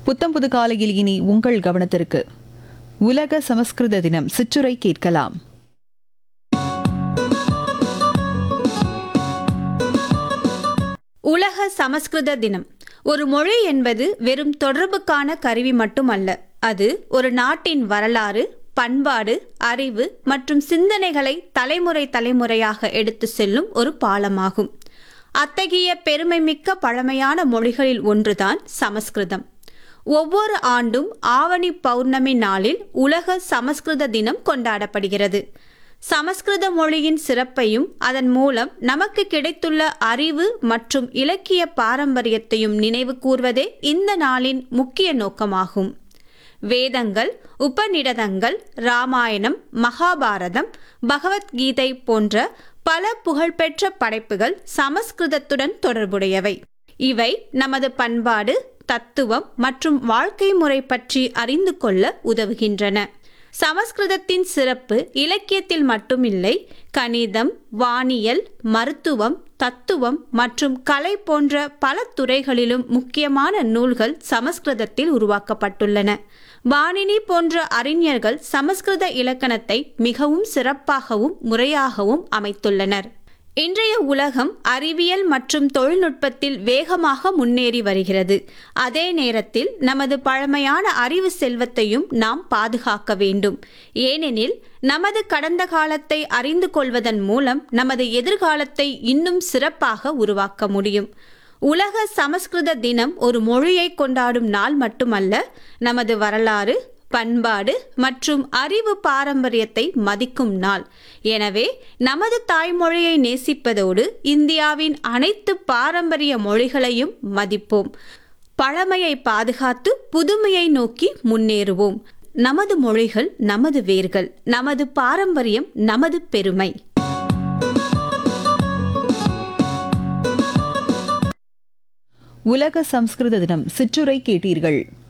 புத்தம் புது காலையில் இனி உங்கள் கவனத்திற்கு உலக சமஸ்கிருத தினம் சிற்றுரை கேட்கலாம் உலக சமஸ்கிருத தினம் ஒரு மொழி என்பது வெறும் தொடர்புக்கான கருவி மட்டுமல்ல அது ஒரு நாட்டின் வரலாறு பண்பாடு அறிவு மற்றும் சிந்தனைகளை தலைமுறை தலைமுறையாக எடுத்து செல்லும் ஒரு பாலமாகும் அத்தகைய பெருமைமிக்க பழமையான மொழிகளில் ஒன்றுதான் சமஸ்கிருதம் ஒவ்வொரு ஆண்டும் ஆவணி பௌர்ணமி நாளில் உலக சமஸ்கிருத தினம் கொண்டாடப்படுகிறது சமஸ்கிருத மொழியின் சிறப்பையும் அதன் மூலம் நமக்கு கிடைத்துள்ள அறிவு மற்றும் இலக்கிய பாரம்பரியத்தையும் நினைவு கூர்வதே இந்த நாளின் முக்கிய நோக்கமாகும் வேதங்கள் உபநிடதங்கள் ராமாயணம் மகாபாரதம் பகவத்கீதை போன்ற பல புகழ்பெற்ற படைப்புகள் சமஸ்கிருதத்துடன் தொடர்புடையவை இவை நமது பண்பாடு தத்துவம் மற்றும் வாழ்க்கை முறை பற்றி அறிந்து கொள்ள உதவுகின்றன சமஸ்கிருதத்தின் சிறப்பு இலக்கியத்தில் மட்டுமில்லை கணிதம் வானியல் மருத்துவம் தத்துவம் மற்றும் கலை போன்ற பல துறைகளிலும் முக்கியமான நூல்கள் சமஸ்கிருதத்தில் உருவாக்கப்பட்டுள்ளன வாணினி போன்ற அறிஞர்கள் சமஸ்கிருத இலக்கணத்தை மிகவும் சிறப்பாகவும் முறையாகவும் அமைத்துள்ளனர் இன்றைய உலகம் அறிவியல் மற்றும் தொழில்நுட்பத்தில் வேகமாக முன்னேறி வருகிறது அதே நேரத்தில் நமது பழமையான அறிவு செல்வத்தையும் நாம் பாதுகாக்க வேண்டும் ஏனெனில் நமது கடந்த காலத்தை அறிந்து கொள்வதன் மூலம் நமது எதிர்காலத்தை இன்னும் சிறப்பாக உருவாக்க முடியும் உலக சமஸ்கிருத தினம் ஒரு மொழியை கொண்டாடும் நாள் மட்டுமல்ல நமது வரலாறு பண்பாடு மற்றும் அறிவு பாரம்பரியத்தை மதிக்கும் நாள் எனவே நமது தாய்மொழியை நேசிப்பதோடு இந்தியாவின் அனைத்து பாரம்பரிய மொழிகளையும் மதிப்போம் பழமையை பாதுகாத்து புதுமையை நோக்கி முன்னேறுவோம் நமது மொழிகள் நமது வேர்கள் நமது பாரம்பரியம் நமது பெருமை உலக சமஸ்கிருத தினம் சிற்றுரை கேட்டீர்கள்